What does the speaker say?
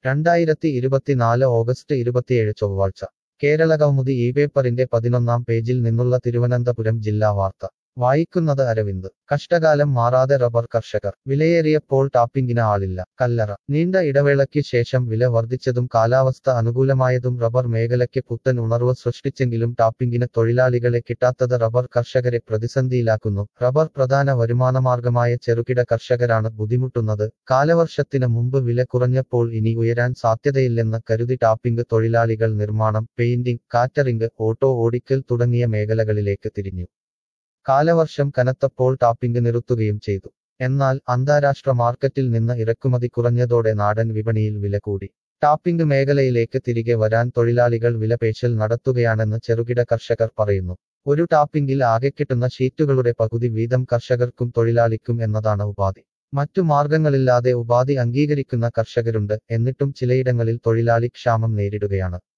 രണ്ടായിരത്തി ഇരുപത്തിനാല് ഓഗസ്റ്റ് ഇരുപത്തിയേഴ് ചൊവ്വാഴ്ച കേരളകൗമുദി ഈ പേപ്പറിന്റെ പതിനൊന്നാം പേജിൽ നിന്നുള്ള തിരുവനന്തപുരം ജില്ലാ വാർത്ത വായിക്കുന്നത് അരവിന്ദ് കഷ്ടകാലം മാറാതെ റബ്ബർ കർഷകർ വിലയേറിയപ്പോൾ ടാപ്പിംഗിന് ആളില്ല കല്ലറ നീണ്ട ഇടവേളയ്ക്ക് ശേഷം വില വർദ്ധിച്ചതും കാലാവസ്ഥ അനുകൂലമായതും റബ്ബർ മേഖലയ്ക്ക് പുത്തൻ ഉണർവ് സൃഷ്ടിച്ചെങ്കിലും ടാപ്പിംഗിന് തൊഴിലാളികളെ കിട്ടാത്തത് റബ്ബർ കർഷകരെ പ്രതിസന്ധിയിലാക്കുന്നു റബ്ബർ പ്രധാന വരുമാനമാർഗമായ ചെറുകിട കർഷകരാണ് ബുദ്ധിമുട്ടുന്നത് കാലവർഷത്തിന് മുമ്പ് വില കുറഞ്ഞപ്പോൾ ഇനി ഉയരാൻ സാധ്യതയില്ലെന്ന് കരുതി ടാപ്പിംഗ് തൊഴിലാളികൾ നിർമ്മാണം പെയിന്റിംഗ് കാറ്ററിംഗ് ഓട്ടോ ഓടിക്കൽ തുടങ്ങിയ മേഖലകളിലേക്ക് തിരിഞ്ഞു കാലവർഷം കനത്തപ്പോൾ ടാപ്പിംഗ് നിർത്തുകയും ചെയ്തു എന്നാൽ അന്താരാഷ്ട്ര മാർക്കറ്റിൽ നിന്ന് ഇറക്കുമതി കുറഞ്ഞതോടെ നാടൻ വിപണിയിൽ വില കൂടി ടാപ്പിംഗ് മേഖലയിലേക്ക് തിരികെ വരാൻ തൊഴിലാളികൾ വിലപേശൽ നടത്തുകയാണെന്ന് ചെറുകിട കർഷകർ പറയുന്നു ഒരു ടാപ്പിംഗിൽ ആകെ കിട്ടുന്ന ഷീറ്റുകളുടെ പകുതി വീതം കർഷകർക്കും തൊഴിലാളിക്കും എന്നതാണ് ഉപാധി മറ്റു മാർഗങ്ങളില്ലാതെ ഉപാധി അംഗീകരിക്കുന്ന കർഷകരുണ്ട് എന്നിട്ടും ചിലയിടങ്ങളിൽ തൊഴിലാളി ക്ഷാമം നേരിടുകയാണ്